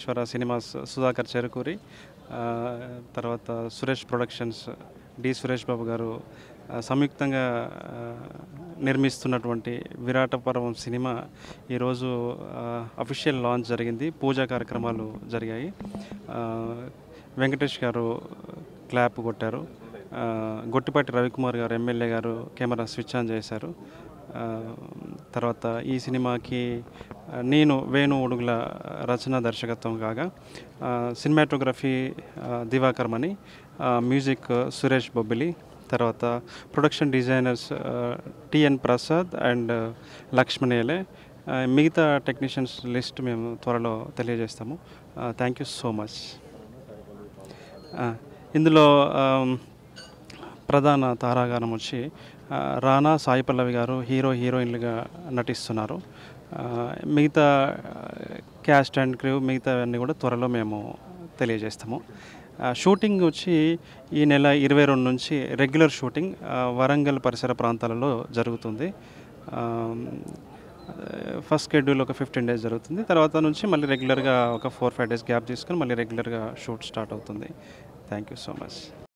Venkateswara cinemas Sudhakar Cherukuri ఆ, తర్వాత Suresh productions D Suresh Babu garu ఆ, సంయుక్తంగా ఆ, నిర్మిస్తున్నటువంటి విరాట పర్వం సినిమా ఈరోజు అఫీషియల్ లాంచ్ జరిగింది పూజా కార్యక్రమాలు జరిగాయి ఆ, వెంకటేష్ గారు క్లాప్ కొట్టారు ఆ, గొట్టిపాటి రవికుమార్ గారు ఎమ్మెల్యే గారు కెమెరా స్విచ్ ఆన్ చేశారు ఆ, తర్వాత ఈ సినిమాకి ఆ, నేను వేణు ఉడుగుల రచన దర్శకత్వం కాగా ఆ, సినిమాటోగ్రఫీ ఆ, దివాకర్ మణి ఆ, మ్యూజిక్ సురేష్ బొబ్బిలి తర్వాత ప్రొడక్షన్ డిజైనర్స్ ఆ, టిఎన్ ప్రసాద్ అండ్ లక్ష్మణేలే ఆ, మిగతా టెక్నీషియన్స్ లిస్ట్ మేము త్వరలో తెలియజేస్తాము థ్యాంక్ యూ సో మచ్ ఆ, ఇందులో ఆమ్, ప్రధాన తారాగానం వచ్చి ఆ, రానా సాయి పల్లవి గారు హీరో హీరోయిన్లుగా నటిస్తున్నారు ఆ, మిగతా క్యాస్ట్ అండ్ క్రూ మిగతా అన్నీ కూడా త్వరలో మేము తెలియజేస్తాము ఆ, షూటింగ్ వచ్చి ఈ నెల ఇరవై రెండు నుంచి రెగ్యులర్ షూటింగ్ ఆ, వరంగల్ పరిసర ప్రాంతాలలో జరుగుతుంది ఆమ్, ఫస్ట్ షెడ్యూల్ ఒక ఫిఫ్టీన్ డేస్ జరుగుతుంది తర్వాత నుంచి మళ్ళీ రెగ్యులర్గా ఒక ఫోర్ ఫైవ్ డేస్ గ్యాప్ తీసుకొని మళ్ళీ రెగ్యులర్గా షూట్ స్టార్ట్ అవుతుంది థ్యాంక్ యూ సో మచ్